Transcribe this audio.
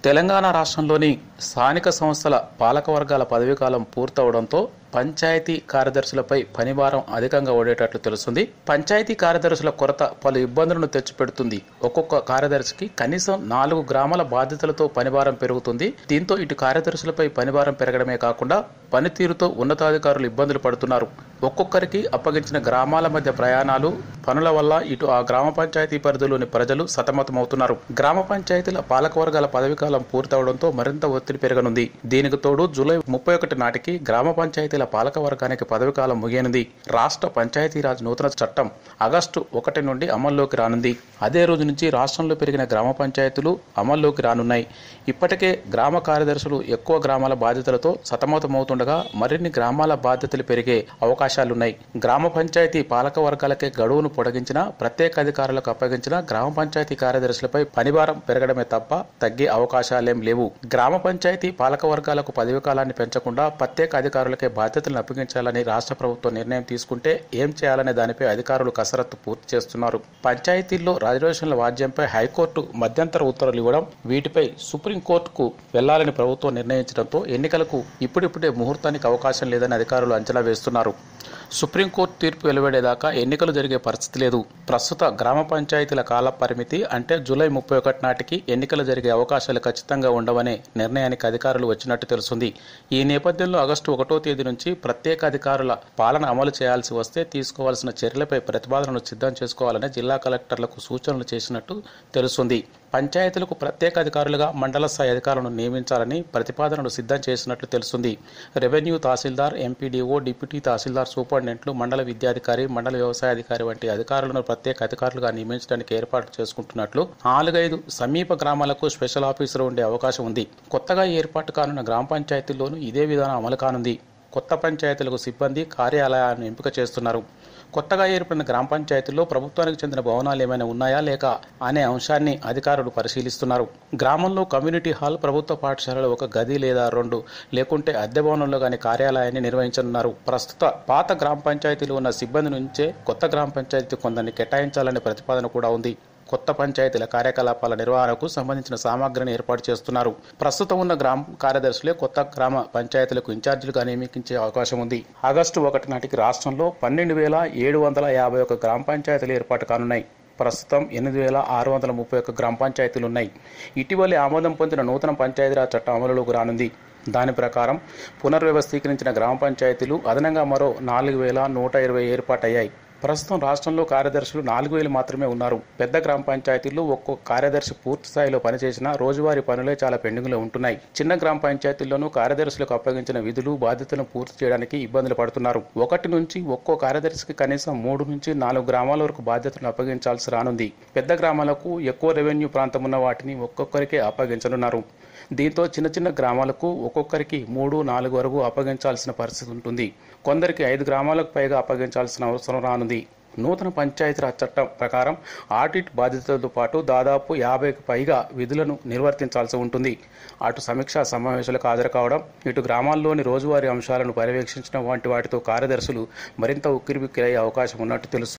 తెలంగాణ రాష్ట్రంలోని స్థానిక సంస్థల పాలకవర్గాల పదవీకాలం పూర్తవడంతో పంచాయతీ కార్యదర్శులపై పనిభారం అధికంగా ఉండేటట్లు తెలుస్తుంది పంచాయతీ కార్యదర్శుల కొరత పలు ఇబ్బందులను తెచ్చిపెడుతుంది ఒక్కొక్క కార్యదర్శికి కనీసం నాలుగు గ్రామాల బాధ్యతలతో పనిభారం పెరుగుతుంది దీంతో ఇటు కార్యదర్శులపై పనిభారం పెరగడమే కాకుండా పనితీరుతో ఉన్నతాధికారులు ఇబ్బందులు పడుతున్నారు ఒక్కొక్కరికి అప్పగించిన గ్రామాల మధ్య ప్రయాణాలు పనుల వల్ల ఇటు ఆ గ్రామ పంచాయతీ పరిధిలోని ప్రజలు సతమతమవుతున్నారు గ్రామ పంచాయతీల పాలకవర్గాల పదవీకాలం పూర్తవడంతో మరింత ఒత్తిడి పెరగనుంది దీనికి తోడు జూలై ముప్పై ఒకటి నాటికి గ్రామ పంచాయతీల పాలకవర్గానికి పదవీకాలం ముగియనుంది రాష్ట్ర పంచాయతీరాజ్ నూతన చట్టం ఆగస్టు ఒకటి నుండి అమల్లోకి రానుంది అదే రోజు నుంచి రాష్ట్రంలో పెరిగిన గ్రామ పంచాయతీలు అమల్లోకి రానున్నాయి ఇప్పటికే గ్రామ కార్యదర్శులు ఎక్కువ గ్రామాల బాధ్యతలతో సతమతమవుతుండగా మరిన్ని గ్రామాల బాధ్యతలు పెరిగే అవకాశాలున్నాయి గ్రామ పంచాయతీ పాలక వర్గాలకే గడువును పొడిగించిన ప్రత్యేక అధికారులకు అప్పగించిన గ్రామ పంచాయతీ కార్యదర్శులపై పనిభారం పెరగడమే తప్ప తగ్గే అవకాశాలేం లేవు గ్రామ పంచాయతీ పాలక వర్గాలకు పదవి కాలాన్ని పెంచకుండా ప్రత్యేక అధికారులకే బాధ్యతలను అప్పగించాలని రాష్ట్ర ప్రభుత్వం నిర్ణయం తీసుకుంటే ఏం చేయాలనే దానిపై అధికారులు కసరత్తు పూర్తి చేస్తున్నారు పంచాయతీల్లో రిజర్వేషన్ల వాద్యంపై హైకోర్టు మధ్యంతర ఉత్తర్వులు ఇవ్వడం వీటిపై సుప్రీంకోర్టుకు వెళ్లాలని ప్రభుత్వం నిర్ణయించడంతో ఎన్నికలకు ఇప్పుడిప్పుడే ముహూర్తానికి అవకాశం లేదని అధికారులు అంచనా వేస్తున్నారు సుప్రీంకోర్టు తీర్పు వెలువడేదాకా ఎన్నికలు జరిగే పరిస్థితి లేదు ప్రస్తుత గ్రామ పంచాయతీల కాల పరిమితి అంటే జూలై ముప్పై ఒకటి నాటికి ఎన్నికలు జరిగే అవకాశాలు ఖచ్చితంగా ఉండవనే నిర్ణయానికి అధికారులు వచ్చినట్టు తెలుస్తుంది ఈ నేపథ్యంలో ఆగస్టు ఒకటో తేదీ నుంచి ప్రత్యేక అధికారుల పాలన అమలు చేయాల్సి వస్తే తీసుకోవాల్సిన చర్యలపై ప్రతిపాదనలు సిద్ధం చేసుకోవాలని జిల్లా కలెక్టర్లకు సూచనలు చేసినట్టు తెలుస్తుంది పంచాయతీలకు ప్రత్యేక అధికారులుగా మండల స్థాయి అధికారులను నియమించాలని ప్రతిపాదనలు సిద్ధం చేసినట్లు తెలుస్తుంది revenue tahsildar MPDO deputy tahsildar సూపరింటెండెంట్లు మండల విద్యాధికారి మండల వ్యవసాయ అధికారి వంటి అధికారులను ప్రత్యేక అధికారులుగా నియమించడానికి ఏర్పాటు చేసుకుంటున్నట్లు నాలుగైదు సమీప గ్రామాలకు స్పెషల్ ఆఫీసర్ ఉండే అవకాశం ఉంది కొత్తగా ఏర్పాటు కానున్న గ్రామ పంచాయతీల్లోనూ ఇదే విధానం అమలు కానుంది కొత్త పంచాయతీలకు సిబ్బంది కార్యాలయాలను ఎంపిక చేస్తున్నారు కొత్తగా ఏర్పడిన గ్రామ పంచాయతీల్లో ప్రభుత్వానికి చెందిన భవనాలు ఏమైనా ఉన్నాయా లేక అనే అంశాన్ని అధికారులు పరిశీలిస్తున్నారు గ్రామంలో కమ్యూనిటీ హాల్ ప్రభుత్వ పాఠశాలలో ఒక గది లేదా రెండు లేకుంటే అద్దె భవనంలో కానీ కార్యాలయాన్ని నిర్వహించనున్నారు ప్రస్తుత పాత గ్రామ పంచాయతీలో ఉన్న సిబ్బంది నుంచే కొత్త గ్రామ పంచాయతీ కొందరిని కేటాయించాలనే ప్రతిపాదన కూడా ఉంది కొత్త పంచాయతీల కార్యకలాపాల నిర్వహణకు సంబంధించిన సామాగ్రిని ఏర్పాటు చేస్తున్నారు ప్రస్తుతం ఉన్న గ్రామ కార్యదర్శులే కొత్త గ్రామ పంచాయతీలకు ఇన్ఛార్జీలుగా నియమించే అవకాశం ఉంది ఆగస్టు ఒకటి నాటికి రాష్ట్రంలో పన్నెండు వేల ఏడు వందల యాభై ఒక గ్రామ పంచాయతీలు ఏర్పాటు కానున్నాయి ప్రస్తుతం ఎనిమిది వేల ఆరు వందల ముప్పై ఒక్క గ్రామ పంచాయతీలు ఉన్నాయి ఇటీవలే ఆమోదం పొందిన నూతన పంచాయతీరాజ్ చట్టం అమలులోకి రానుంది దాని ప్రకారం పునర్వ్యవస్థీకరించిన గ్రామ పంచాయతీలు అదనంగా మరో నాలుగు వేల నూట ఇరవై ఏర్పాటయ్యాయి ప్రస్తుతం రాష్ట్రంలో కార్యదర్శులు నాలుగు వేలు మాత్రమే ఉన్నారు పెద్ద గ్రామ పంచాయతీల్లో ఒక్కొక్క కార్యదర్శి పూర్తి స్థాయిలో పనిచేసిన రోజువారీ పనులే చాలా పెండింగ్లో ఉంటున్నాయి చిన్న గ్రామ పంచాయతీల్లోనూ కార్యదర్శులకు అప్పగించిన విధులు బాధ్యతలను పూర్తి చేయడానికి ఇబ్బందులు పడుతున్నారు ఒకటి నుంచి ఒక్కో కార్యదర్శికి కనీసం మూడు నుంచి నాలుగు గ్రామాల వరకు బాధ్యతలను అప్పగించాల్సి రానుంది పెద్ద గ్రామాలకు ఎక్కువ రెవెన్యూ ప్రాంతం ఉన్న వాటిని ఒక్కొక్కరికే అప్పగించనున్నారు దీంతో చిన్న చిన్న గ్రామాలకు ఒక్కొక్కరికి మూడు నాలుగు వరకు అప్పగించాల్సిన పరిస్థితి ఉంటుంది కొందరికి ఐదు గ్రామాలకు పైగా అప్పగించాల్సిన అవసరం రానుంది నూతన పంచాయతీరాజ్ చట్టం ప్రకారం ఆడిట్ బాధ్యతలతో పాటు దాదాపు యాభైకి పైగా విధులను నిర్వర్తించాల్సి ఉంటుంది అటు సమీక్షా సమావేశాలకు హాజరు కావడం ఇటు గ్రామాల్లోని రోజువారీ అంశాలను పర్యవేక్షించడం వంటి వాటితో కార్యదర్శులు మరింత ఉక్కిరిబిక్కిరయ్యే అవకాశం ఉన్నట్టు తెలుసు